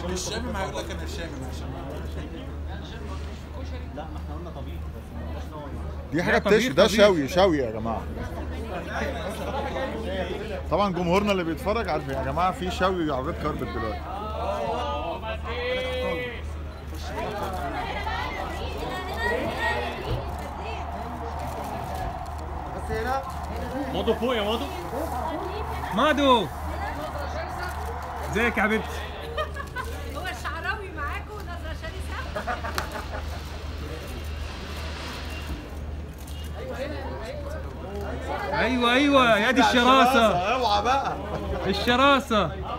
مش شامم هيقول لك انا شامم عشان لا ما احنا قلنا طبيخ بس ما قلناش نوع دي حاجه طبيخ، بتشوي ده طبيخ. شوي شوي يا جماعه طبعا جمهورنا اللي بيتفرج عارفين يا جماعه في شوي على الريد كاربت دلوقتي ماضوا فوق يا ماضوا مادو ازيك يا حبيبتي هو الشعراوي معاكم ونظرة شرسة ايوه ايوه يا دي الشراسه اوعى بقى الشراسه